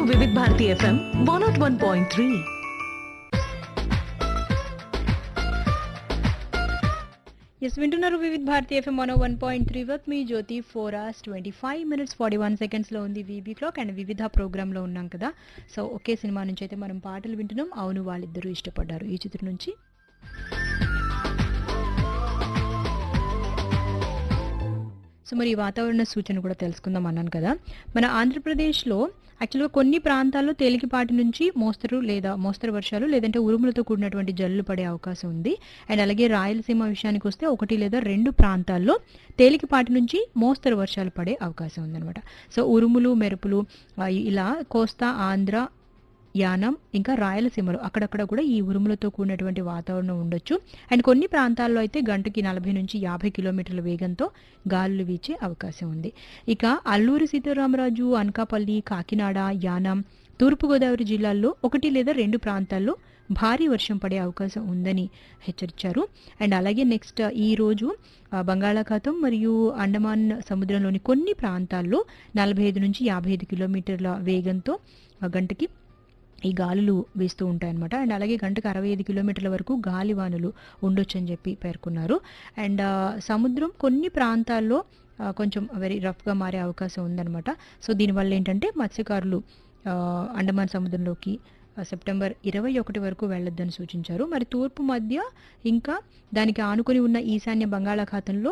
వివిధ Bharati FM one naught one point three ఎస్ వింటున్నారు Vividh Bharati FM one one point three వర్త్ మీ Jyothi four hours twenty five minutes forty one సెకండ్స్లో ఉంది వీబీ క్లాక్ అండ్ వివిధ ప్రోగ్రాంలో ఉన్నాం కదా సో ఒకే సినిమా నుంచి అయితే మనం పాటలు వింటున్నాం అవును వాళ్ళిద్దరూ ఇష్టపడ్డారు ఈ చిత్రం నుంచి సో మరి ఈ వాతావరణ సూచన కూడా తెలుసుకుందాం అన్నాను కదా మన ఆంధ్రప్రదేశ్లో యాక్చువల్గా కొన్ని ప్రాంతాల్లో తేలికపాటి నుంచి మోస్తరు లేదా మోస్తరు వర్షాలు లేదంటే ఉరుములతో కూడినటువంటి జల్లులు పడే అవకాశం ఉంది అండ్ అలాగే రాయలసీమ విషయానికి వస్తే ఒకటి లేదా రెండు ప్రాంతాల్లో తేలికపాటి నుంచి మోస్తరు వర్షాలు పడే అవకాశం ఉందన్నమాట సో ఉరుములు మెరుపులు ఆ, ఇలా కోస్తా ఆంధ్ర యానం ఇంకా రాయలసీమలో అక్కడక్కడ కూడా ఈ ఉరుములతో కూడినటువంటి వాతావరణం ఉండొచ్చు అండ్ కొన్ని ప్రాంతాల్లో అయితే గంటకి నలభై నుంచి యాభై కిలోమీటర్ల వేగంతో గాలులు వీచే అవకాశం ఉంది ఇక అల్లూరి సీతారామరాజు అనకాపల్లి కాకినాడ యానం తూర్పుగోదావరి జిల్లాల్లో ఒకటి లేదా రెండు ప్రాంతాల్లో భారీ వర్షం పడే అవకాశం ఉందని హెచ్చరించారు అండ్ అలాగే నెక్స్ట్ ఈ రోజు ఆ, బంగాళాఖాతం మరియు అండమాన్ సముద్రంలోని కొన్ని ప్రాంతాల్లో నలభై ఐదు నుంచి యాభై ఐదు కిలోమీటర్ల వేగంతో ఆ, గంటకి ఈ గాలులు వీస్తూ ఉంటాయన్నమాట అండ్ అలాగే గంటకు అరవై ఐదు కిలోమీటర్ల వరకు గాలివానులు ఉండొచ్చు అని చెప్పి పేర్కొన్నారు అండ్ ఆ, సముద్రం కొన్ని ప్రాంతాల్లో ఆ, కొంచెం వెరీ రఫ్గా మారే అవకాశం ఉందన్నమాట సో దీనివల్ల ఏంటంటే మత్స్యకారులు ఆ, అండమాన్ సముద్రంలోకి ఆ, సెప్టెంబర్ ఇరవై ఒకటి వరకు వెళ్ళొద్దని సూచించారు మరి తూర్పు మధ్య ఇంకా దానికి ఆనుకొని ఉన్న ఈశాన్య బంగాళాఖాతంలో